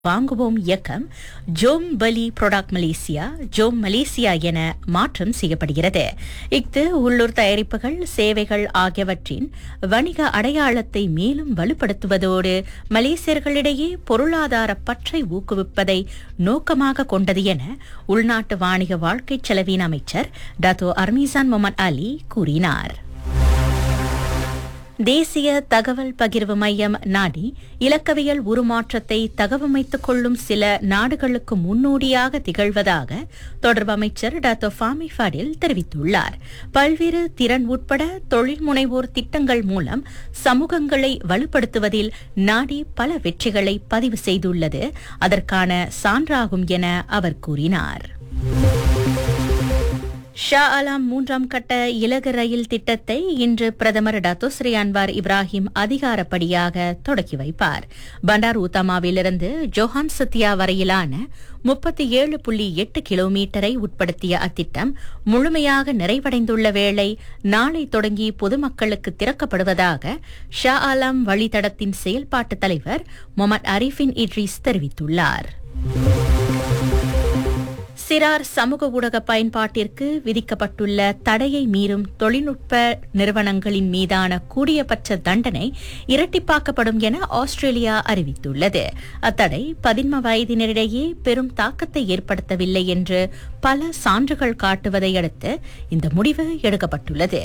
வாங்குவோம் இயக்கம் ஜோம் பலி ப்ராடக்ட் மலேசியா ஜோம் மலேசியா என மாற்றம் செய்யப்படுகிறது இஃது உள்ளூர் தயாரிப்புகள் சேவைகள் ஆகியவற்றின் வணிக அடையாளத்தை மேலும் வலுப்படுத்துவதோடு மலேசியர்களிடையே பொருளாதார பற்றை ஊக்குவிப்பதை நோக்கமாக கொண்டது என உள்நாட்டு வாணிக வாழ்க்கை செலவின் அமைச்சர் டாத்தோ அர்மீசான் முகமது அலி கூறினார் தேசிய தகவல் பகிர்வு மையம் நாடி இலக்கவியல் உருமாற்றத்தை தகவமைத்துக் கொள்ளும் சில நாடுகளுக்கு முன்னோடியாக திகழ்வதாக தொடர்பு அமைச்சர் டாக்டர் ஃபாமி ஃபடில் தெரிவித்துள்ளார் பல்வேறு திறன் உட்பட தொழில் முனைவோர் திட்டங்கள் மூலம் சமூகங்களை வலுப்படுத்துவதில் நாடி பல வெற்றிகளை பதிவு செய்துள்ளது அதற்கான சான்றாகும் என அவர் கூறினார் ஷா அலாம் மூன்றாம் கட்ட இலகு ரயில் திட்டத்தை இன்று பிரதமர் டத்தோ ஸ்ரீ அன்வார் இப்ராஹிம் அதிகாரப்படியாக தொடக்கி வைப்பார் பண்டார் உத்தமாவிலிருந்து ஜோஹான் சத்யா வரையிலான முப்பத்தி ஏழு புள்ளி எட்டு கிலோமீட்டரை உட்படுத்திய அத்திட்டம் முழுமையாக நிறைவடைந்துள்ள வேளை நாளை தொடங்கி பொதுமக்களுக்கு திறக்கப்படுவதாக ஷா ஆலம் வழித்தடத்தின் செயல்பாட்டு தலைவர் முகமது அரீஃபின் இட்ரிஸ் தெரிவித்துள்ளார் சிறார் சமூக ஊடக பயன்பாட்டிற்கு விதிக்கப்பட்டுள்ள தடையை மீறும் தொழில்நுட்ப நிறுவனங்களின் மீதான கூடியபட்ச தண்டனை இரட்டிப்பாக்கப்படும் என ஆஸ்திரேலியா அறிவித்துள்ளது அத்தடை பதின்ம வயதினரிடையே பெரும் தாக்கத்தை ஏற்படுத்தவில்லை என்று பல சான்றுகள் காட்டுவதை அடுத்து இந்த முடிவு எடுக்கப்பட்டுள்ளது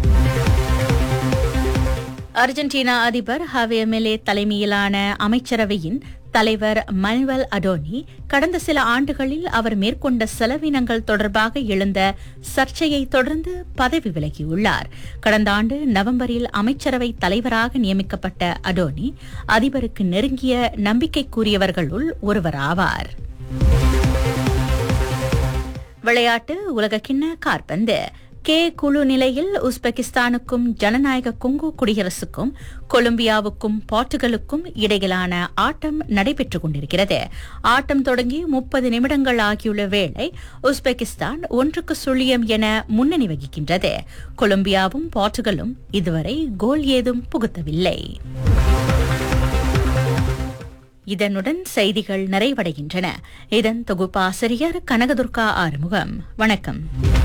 அர்ஜென்டினா அதிபர் ஹவேமெலே தலைமையிலான அமைச்சரவையின் தலைவர் மனுவல் அடோனி கடந்த சில ஆண்டுகளில் அவர் மேற்கொண்ட செலவினங்கள் தொடர்பாக எழுந்த சர்ச்சையை தொடர்ந்து பதவி விலகியுள்ளார் கடந்த ஆண்டு நவம்பரில் அமைச்சரவை தலைவராக நியமிக்கப்பட்ட அடோனி அதிபருக்கு நெருங்கிய நம்பிக்கைக்குரியவர்களுள் ஒருவராவார் விளையாட்டு உலகக்கிண்ண கார்பந்து கே குழு நிலையில் உஸ்பெகிஸ்தானுக்கும் ஜனநாயக கொங்கோ குடியரசுக்கும் கொலம்பியாவுக்கும் போர்ச்சுகலுக்கும் இடையிலான ஆட்டம் நடைபெற்றுக் கொண்டிருக்கிறது ஆட்டம் தொடங்கி முப்பது நிமிடங்கள் ஆகியுள்ள வேளை உஸ்பெகிஸ்தான் ஒன்றுக்கு சுழியம் என முன்னணி வகிக்கின்றது கொலம்பியாவும் போர்ச்சுகலும் இதுவரை கோல் ஏதும் புகுத்தவில்லை இதனுடன் செய்திகள் நிறைவடைகின்றன இதன் தொகுப்பாசிரியர் கனகதுர்கா ஆறுமுகம் வணக்கம்